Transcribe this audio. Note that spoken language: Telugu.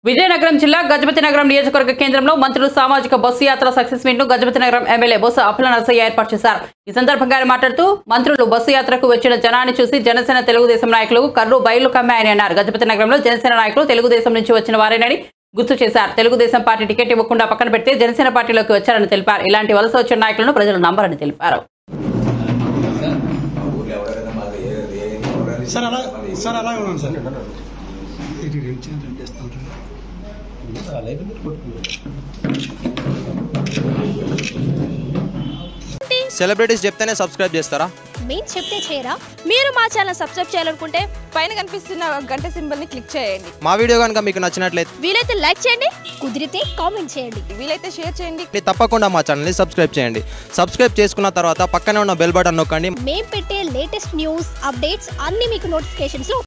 విజయనగరం జిల్లా గజపతి నగరం నియోజకవర్గ కేంద్రంలో మంత్రులు సామాజిక బస్సు యాత్ర సక్సెస్ మీట్ ను గజపతి నగరం ఎమ్మెల్యే బొత్స అప్పుల నరసయ్య ఏర్పాటు చేశారు ఈ సందర్భంగా ఆయన మాట్లాడుతూ మంత్రులు బస్సు యాత్రకు వచ్చిన జనాన్ని చూసి జనసేన తెలుగుదేశం నాయకులు కర్రు బయలు కమ్మాయని అన్నారు గజపతి నగరంలో జనసేన నాయకులు తెలుగుదేశం నుంచి వచ్చిన వారేనని గుర్తు చేశారు తెలుగుదేశం పార్టీ టికెట్ ఇవ్వకుండా పక్కన పెడితే జనసేన పార్టీలోకి వచ్చారని తెలిపారు ఇలాంటి వలస వచ్చిన నాయకులను ప్రజలు నమ్మరని తెలిపారు సార్ అలా సార్ అలాగే ఉన్నాను సార్ ఇటు ఇటు ఇటు ఇటు చేస్తుంటాను. సెలబ్రిటీస్ చెప్తేనే సబ్స్క్రైబ్ చేస్తారా మేము చెప్తే చేయరా మీరు మా ఛానల్ సబ్స్క్రైబ్ చేయాలనుకుంటే పైన కనిపిస్తున్న గంట సింబల్ ని క్లిక్ చేయండి మా వీడియో కనుక మీకు నచ్చినట్లయితే వీలైతే లైక్ చేయండి కుదిరితే కామెంట్ చేయండి వీలైతే షేర్ చేయండి తప్పకుండా మా ఛానల్ని సబ్స్క్రైబ్ చేయండి సబ్స్క్రైబ్ చేసుకున్న తర్వాత పక్కనే ఉన్న బెల్ బటన్ నొక్కండి మేము పెట్టే లేటెస్ట్ న్యూస్ అప్డేట్స్ అన్నీ మీకు నోటిఫికేషన్స్